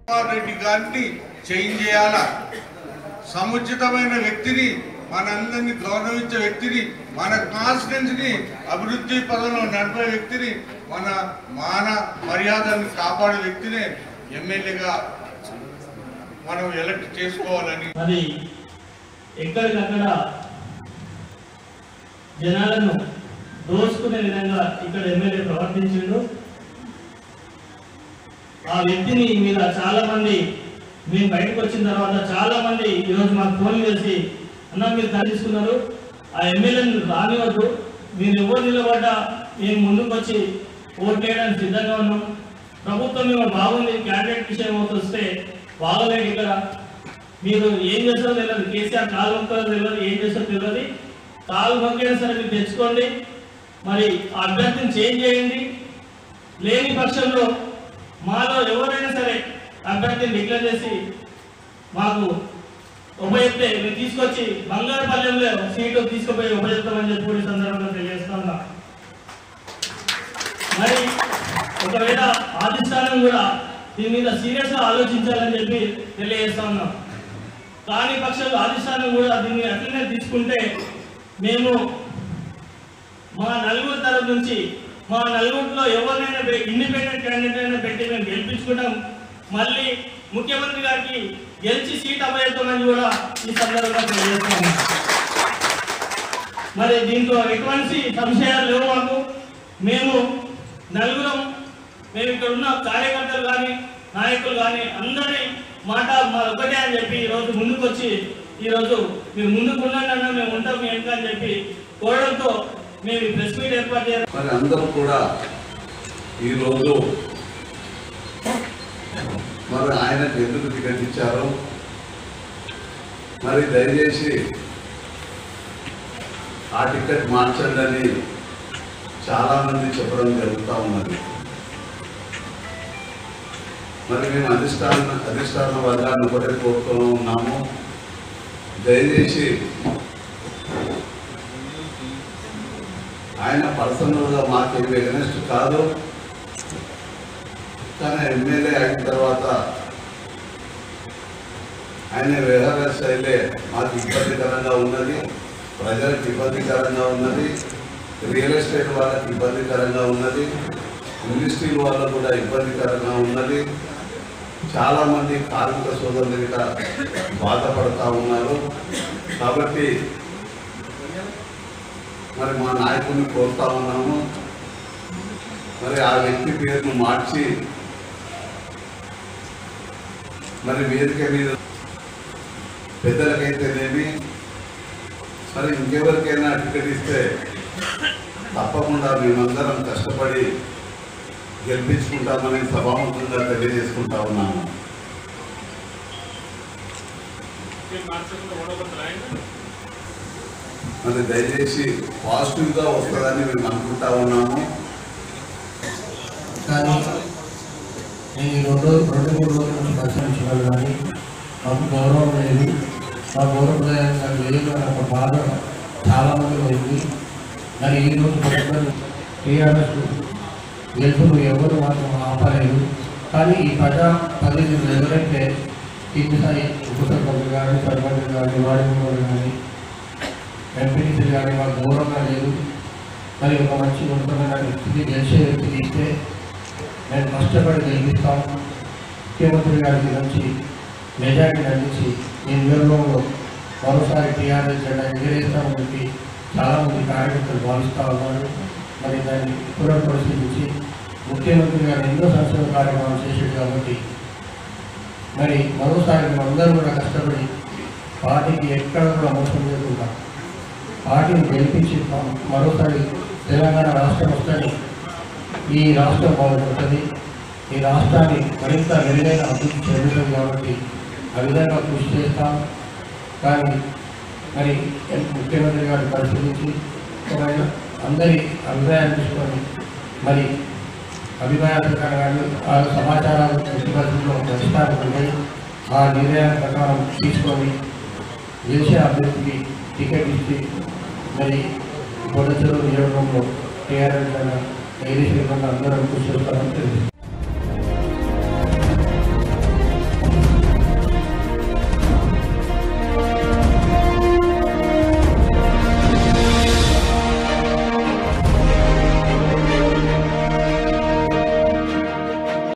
జగన్మోహన్ రెడ్డి గారిని చేంజ్ చేయాలా సముచితమైన వ్యక్తిని మనందరినీ గౌరవించే వ్యక్తిని మన కాన్స్టిట్యున్సీని అభివృద్ధి పదంలో నడిపే వ్యక్తిని మన మాన మర్యాదల్ని కాపాడే వ్యక్తినే ఎమ్మెల్యేగా మనం ఎలక్ట్ చేసుకోవాలని మరి ఎక్కడికక్కడ జనాలను దోచుకునే విధంగా ఇక్కడ ఎమ్మెల్యే ప్రవర్తించిండు ఆ వ్యక్తిని మీద చాలా మంది మేము బయటకు వచ్చిన తర్వాత చాలా మంది ఈరోజు మాకు ఫోన్ చేసి అన్న మీరు తీసుకున్నారు ఆ ఎమ్మెల్యేని రానివద్దు మీరు ఎవరు నిలబడ్డా మేము ముందుకు వచ్చి ఓట్ వేయడానికి సిద్ధంగా ఉన్నాం ప్రభుత్వం మేము బాగుంది క్యాండిడేట్ విషయం వస్తే బాగలేదు ఇక్కడ మీరు ఏం చేస్తారో తెలియదు కేసీఆర్ కాలు మొక్కలో తెలియదు ఏం చేస్తారో తెలియదు కాలు మొక్కైనా సరే మీరు తెచ్చుకోండి మరి ఆ అభ్యర్థిని చేంజ్ చేయండి లేని పక్షంలో మాలో ఎవరైనా సరే అభ్యర్థిని డిక్లేర్ చేసి మాకు ఉపయోగితే మీరు తీసుకొచ్చి బంగారుపల్లెంలో సీటు తీసుకుపోయి ఉపయోగిస్తామని చెప్పి కూడా ఈ సందర్భంగా తెలియజేస్తా ఉన్నా మరి ఒకవేళ అధిష్టానం కూడా దీని మీద సీరియస్ గా ఆలోచించాలని చెప్పి తెలియజేస్తా ఉన్నాం కాని పక్షంలో అధిష్టానం కూడా దీన్ని అట్లనే తీసుకుంటే మేము మా నలుగురు తరఫు నుంచి మా నలుగురిలో ఎవరినైనా ఇండిపెండెంట్ క్యాండిడేట్ అయినా పెట్టి మేము గెలిపించుకుంటాం మళ్ళీ ముఖ్యమంత్రి గారికి గెలిచి సీట్ అభయత్వమని కూడా ఈ సందర్భంగా తెలియజేస్తాము మరి దీంట్లో ఎటువంటి సంశయాలు లేవు మాకు మేము నలుగురం మేము ఇక్కడ ఉన్న కార్యకర్తలు కానీ నాయకులు కానీ అందరి మాట మా ఒకటే అని చెప్పి ఈరోజు ముందుకు వచ్చి ఈరోజు మీరు ముందుకు ఉండండి అన్న మేము ఉంటాం మీ వెనుక అని చెప్పి కోరడంతో మేము ఈ ప్రెస్ మీట్ ఏర్పాటు చేయాలి మరి అందరూ కూడా ఈరోజు మరి ఆయనకు ఎందుకు టికెట్ ఇచ్చారు మరి దయచేసి ఆ టికెట్ మార్చండి అని చాలామంది చెప్పడం జరుగుతూ ఉన్నది మరి మేము అధిష్టాన అధిష్టాన వర్గాన్ని ఒకటే కోరుతూ ఉన్నాము దయచేసి ఆయన పర్సనల్గా మాకేమి ఎగనెస్ట్ కాదు కానీ ఎమ్మెల్యే అయిన తర్వాత ఆయన వ్యవహార శైలి మాకు ఇబ్బందికరంగా ఉన్నది ప్రజలకు ఇబ్బందికరంగా ఉన్నది రియల్ ఎస్టేట్ వాళ్ళకి ఇబ్బందికరంగా ఉన్నది ఇండస్ట్రీ వాళ్ళకు కూడా ఇబ్బందికరంగా ఉన్నది చాలామంది కార్మిక సోదరులు కూడా బాధపడతా ఉన్నారు కాబట్టి మరి మా నాయకుడిని కోరుతా ఉన్నాము మరి ఆ వ్యక్తి పేరును మార్చి మరి వేదిక మీద పెద్దలకైతేనేమి మరి ఇంకెవరికైనా టికెట్ ఇస్తే తప్పకుండా మేమందరం కష్టపడి గెలిపించుకుంటామని సభాముఖంగా తెలియజేసుకుంటా ఉన్నాము మరి దయచేసి పాజిటివ్గా వస్తుందని మేము అనుకుంటా ఉన్నాము కానీ నేను ఈ రెండు రెండు మూడు రోజుల నుంచి పరిశీలించగలను కానీ మాకు గౌరవం లేదు మా గౌరవం నాకు లేదు అని ఒక బాధ చాలామంది ఉంది మరి ఈ రోజు ప్రజలు టీఆర్ఎస్ గెలుపును ఎవరు మాత్రం ఆపలేదు కానీ ఈ ప్రజా ప్రతినిధులు ఎవరైతే ఈసారి ఉప సర్పంచ్ కానీ సర్పంచ్ కానీ వార్డు మెంబర్ కానీ ఎంపీటీసీ కానీ మాకు గౌరవంగా లేదు మరి ఒక మంచి ఉన్నతమైన వ్యక్తిని గెలిచే వ్యక్తిని ఇస్తే మేము కష్టపడి గెలిపిస్తాం ముఖ్యమంత్రి గారికి నుంచి మెజార్టీ అందించి ఈ నియోజకవర్గంలో మరోసారి టీఆర్ఎస్ జెండా ఎగిరేస్తామని చెప్పి చాలామంది కార్యకర్తలు భావిస్తూ ఉన్నారు మరి దాన్ని పునఃపరిశీలించి ముఖ్యమంత్రి గారు ఎన్నో సంక్షేమ కార్యక్రమాలు చేశాడు కాబట్టి మరి మరోసారి మేమందరం కూడా కష్టపడి పార్టీకి ఎక్కడ కూడా మోసం చేయకుండా పార్టీని గెలిపించి మ- మరోసారి తెలంగాణ రాష్ట్రం వస్తుంది ఈ రాష్ట్రం బాగుపడుతుంది ఈ రాష్ట్రాన్ని మరింత మెరుగైన అభివృద్ధి చెందుతుంది కాబట్టి ఆ విధంగా కృషి చేస్తాం కానీ మరి ఎం- ముఖ్యమంత్రి గారిని పరిశీలించి ఆయన అందరి అభిప్రాయాలు తీసుకొని మరి అభిప్రాయాల ప్రకారం కానీ ఆ సమాచారాలు ఎట్టి పరిస్థితుల్లో ప్రస్తుతానికి ఉన్నాయి ఆ నిర్ణయాల ప్రకారం తీసుకొని గెలిచే అభ్యర్థికి టికెట్ ఇచ్చి మరి బొడచెరు నియోజకవర్గంలో టీఆర్ఎస్ ఏదీ అందరం కృషి చేస్తామని తెలియజేస్తాం